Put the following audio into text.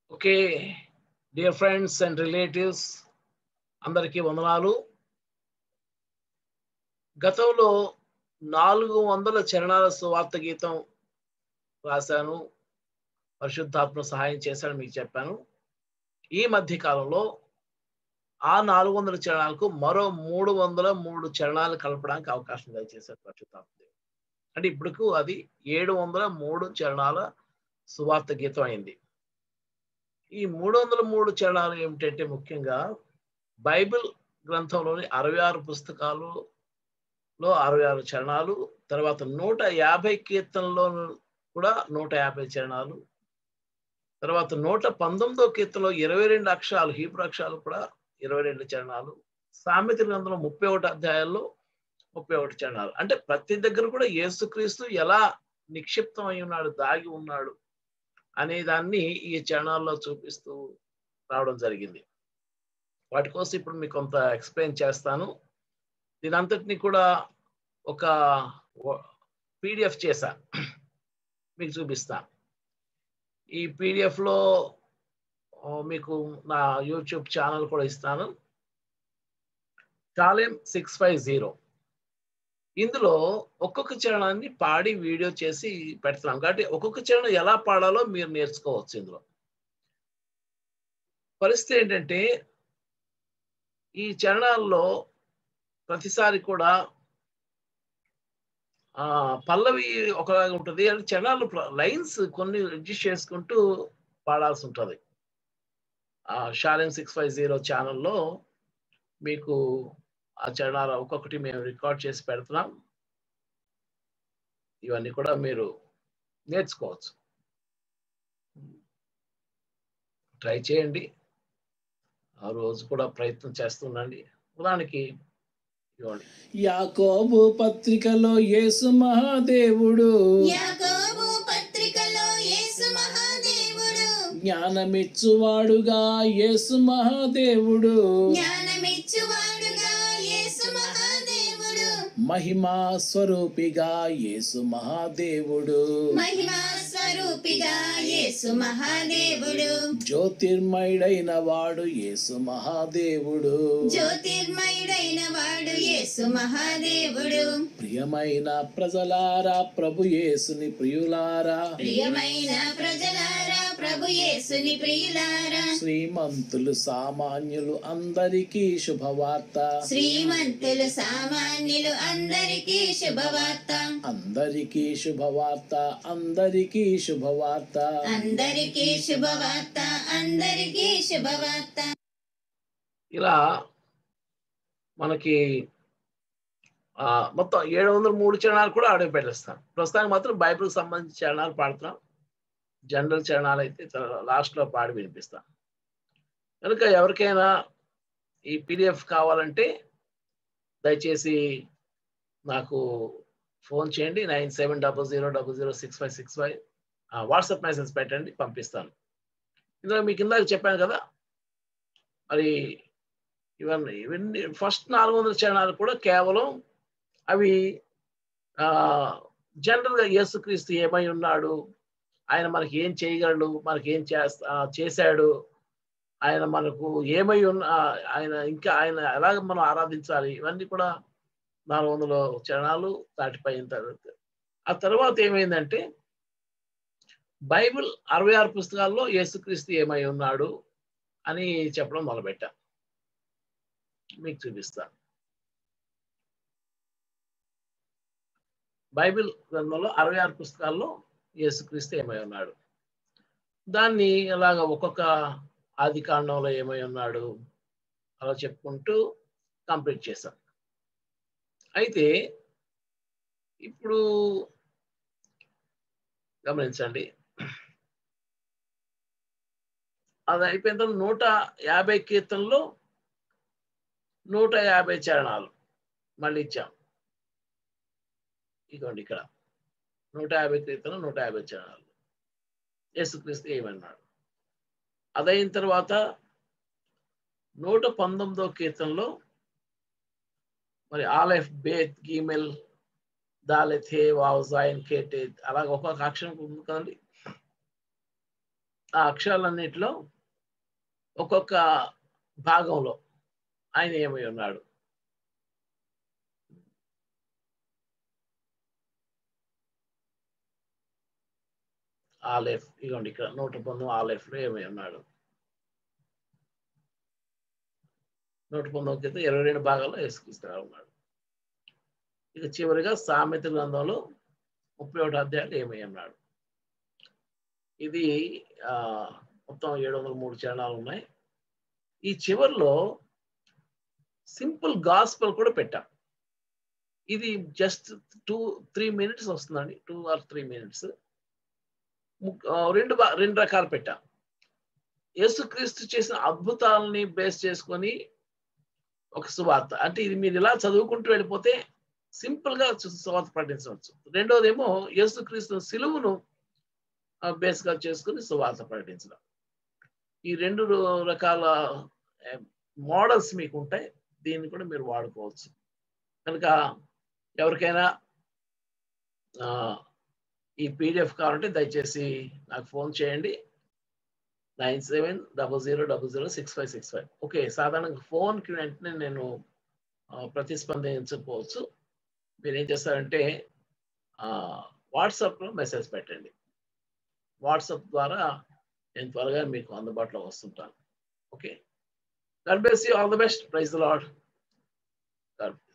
Okay dear friends and relatives అందరికీ వందనాలు గతంలో నాలుగు వందల చరణాల సువార్త గీతం రాశాను పరిశుద్ధాత్మ సహాయం చేశాను మీకు చెప్పాను ఈ మధ్య కాలంలో ఆ నాలుగు వందల చరణాలకు మరో మూడు వందల మూడు చరణాలు కలపడానికి అవకాశం దయచేశారు పరిశుద్ధాత్మ అంటే ఇప్పటికు అది ఏడు వందల మూడు చరణాల సువార్త గీతం అయింది ఈ మూడు వందల మూడు చరణాలు ఏమిటంటే ముఖ్యంగా బైబిల్ గ్రంథంలోని అరవై ఆరు పుస్తకాలులో అరవై ఆరు చరణాలు తర్వాత నూట యాభై కీర్తనలో కూడా నూట యాభై చరణాలు తర్వాత నూట పంతొమ్మిదో కీర్తనలో ఇరవై రెండు అక్షరాలు హీబ్రూ అక్షరాలు కూడా ఇరవై రెండు చరణాలు సామెత గ్రంథంలో ముప్పై ఒకటి అధ్యాయాల్లో ముప్పై ఒకటి చరణాలు అంటే ప్రతి దగ్గర కూడా యేసుక్రీస్తు ఎలా నిక్షిప్తం అయి ఉన్నాడు దాగి ఉన్నాడు అనే దాన్ని ఈ చరణాల్లో చూపిస్తూ రావడం జరిగింది వాటి కోసం ఇప్పుడు మీకు కొంత ఎక్స్ప్లెయిన్ చేస్తాను దీని అంతటిని కూడా ఒక పీడిఎఫ్ చేశా మీకు చూపిస్తాను ఈ పీడిఎఫ్లో మీకు నా యూట్యూబ్ ఛానల్ కూడా ఇస్తాను కాలేం సిక్స్ ఫైవ్ జీరో ఇందులో ఒక్కొక్క చరణాన్ని పాడి వీడియో చేసి పెడుతున్నాం కాబట్టి ఒక్కొక్క చరణం ఎలా పాడాలో మీరు నేర్చుకోవచ్చు ఇందులో పరిస్థితి ఏంటంటే ఈ చరణాల్లో ప్రతిసారి కూడా ఆ పల్లవి ఒకలాగా ఉంటుంది అంటే చరణాలు లైన్స్ కొన్ని అడ్జస్ట్ చేసుకుంటూ పాడాల్సి ఉంటుంది షాలెన్ సిక్స్ ఫైవ్ జీరో ఛానల్లో మీకు ఆ చరణాలు ఒక్కొక్కటి మేము రికార్డ్ చేసి పెడుతున్నాం ఇవన్నీ కూడా మీరు నేర్చుకోవచ్చు ట్రై చేయండి ఆ రోజు కూడా ప్రయత్నం చేస్తుండండి ఉదాహరణకి ఇవ్వండి యాకోబు పత్రికలో యేసు మహాదేవుడు యాకోబు పత్రికలో యేసు మహాదేవుడు జ్ఞానమిచ్చువాడుగా యేసు మహాదేవుడు జ్ఞానమిచ్చువాడుగా యేసు మహాదేవుడు మహిమా స్వరూపిగా యేసు మహాదేవుడు మహిమా స్వరూపిగా యేసు మహాదేవుడు జ్యోతిర్మయుడైన వాడు యేసు మహాదేవుడు జ్యోతిర్మయుడైన వాడు యేసు మహాదేవుడు ప్రియమైన ప్రజలారా ప్రభు యేసుని ప్రియులారా ప్రియమైన ప్రజలారా ప్రభు యేసుని ప్రియులారా శ్రీమంతులు సామాన్యులు అందరికీ శుభవార్త శ్రీమంతులు సామాన్యులు అందరికీ శుభవార్త అందరికీ శుభవార్త అందరికీ శుభవార్త అందరికీ శుభవార్త అందరికీ శుభవార్త ఇలా మనకి ఆ, మొత్తం ఏడు వందల మూడు చరణాలు కూడా ఆడే పెట్టేస్తాను ప్రస్తుతానికి మాత్రం బైబిల్కి సంబంధించిన చరణాలు పాడుతున్నాం జనరల్ చరణాలు అయితే లాస్ట్లో పాడి వినిపిస్తాం కనుక ఎవరికైనా ఈ పీడిఎఫ్ కావాలంటే దయచేసి నాకు ఫోన్ చేయండి nine seven double zero double zero six five six five WhatsApp message పెట్టండి పంపిస్తాను ఇందులో మీకు ఇందాక చెప్పాను కదా మరి ఇవన్నీ ఇవన్నీ ఫస్ట్ నాలుగు వందల చరణాలు కూడా కేవలం అవి జనరల్గా యేసుక్రీస్తు ఏమై ఉన్నాడు ఆయన మనకి ఏం చేయగలడు మనకి ఏం చేస్తా చేశాడు ఆయన మనకు ఏమై ఉన్న ఆయన ఇంకా ఆయన ఎలాగ మనం ఆరాధించాలి ఇవన్నీ కూడా నాలుగు వందల చరణాలు దాటిపోయిన తర్వాత ఆ తర్వాత ఏమైందంటే బైబిల్ అరవై ఆరు పుస్తకాల్లో యేసుక్రీస్తు ఏమై ఉన్నాడు అని చెప్పడం మొదలుపెట్టా మీకు చూపిస్తాను బైబిల్ గ్రంథంలో అరవై ఆరు పుస్తకాల్లో యేసుక్రీస్తు ఏమై ఉన్నాడు దాన్ని అలాగ ఒక్కొక్క ఆది కాండంలో ఏమై ఉన్నాడు అలా చెప్పుకుంటూ కంప్లీట్ చేశాం అయితే ఇప్పుడు గమనించండి అది అయిపోయిన తర్వాత నూట యాభై కీర్తనలో నూట యాభై చరణాలు మళ్ళీ ఇచ్చాం ఇదిగోండి ఇక్కడ నూట యాభై కీర్తన నూట యాభై చరణాలు యేసుక్రీస్తు ఏమన్నాడు అదైన తర్వాత నూట పంతొమ్మిదో కీర్తనలో మరి ఆలెఫ్ బేత్ గీమెల్ దాలెథే వావ్ జాయిన్ కేటే అలాగ ఒక్కొక్క అక్షరం ఉంది కదండి ఆ అక్షరాలన్నిటిలో ఒక్కొక్క భాగంలో ఆయన ఏమై ఉన్నాడు ఆలెఫ్ ఇగోండి ఇక్కడ నూట పంతొమ్మిది ఆలెఫ్లో ఏమై ఉన్నాడు నూట పంతొమ్మిది కింద ఇరవై రెండు భాగాల్లో యేసుక్రీస్తు ఉన్నాడు ఇక చివరిగా సామెత గ్రంథంలో ముప్పై ఒకటి అధ్యాయులు ఏమై ఉన్నాడు ఇది ఆ, మొత్తం ఏడు వందల మూడు చరణాలు ఉన్నాయి ఈ చివరిలో సింపుల్ గాస్పల్ కూడా పెట్టాం ఇది జస్ట్ టూ త్రీ మినిట్స్ వస్తుందండి టూ ఆర్ త్రీ మినిట్స్ రెండు బా- రెండు రకాలు పెట్టాం యేసుక్రీస్తు చేసిన అద్భుతాలని బేస్ చేసుకొని ఒక సువార్త అంటే ఇది మీరు ఇలా చదువుకుంటూ వెళ్ళిపోతే సింపుల్ గా సు- సువార్త ప్రకటించవచ్చు రెండోదేమో యేసుక్రీస్తు సిలువును బేస్ గా చేసుకుని సువార్త ప్రకటించడం ఈ రెండు రకాల మోడల్స్ మీకు ఉంటాయి దీన్ని కూడా మీరు వాడుకోవచ్చు కనుక ఎవరికైనా ఆ, ఈ పీడిఎఫ్ కావాలంటే దయచేసి నాకు ఫోన్ చేయండి nine seven double zero double zero six five six five okay సాధారణంగా ఫోన్కి వెంటనే నేను ఆ, ప్రతిస్పందించకపోవచ్చు మీరు ఏం చేస్తారంటే వాట్సాప్లో మెసేజ్ పెట్టండి వాట్సాప్ ద్వారా నేను త్వరగా మీకు అందుబాటులో వస్తుంటాను okay God bless you. All the best. Praise the Lord. God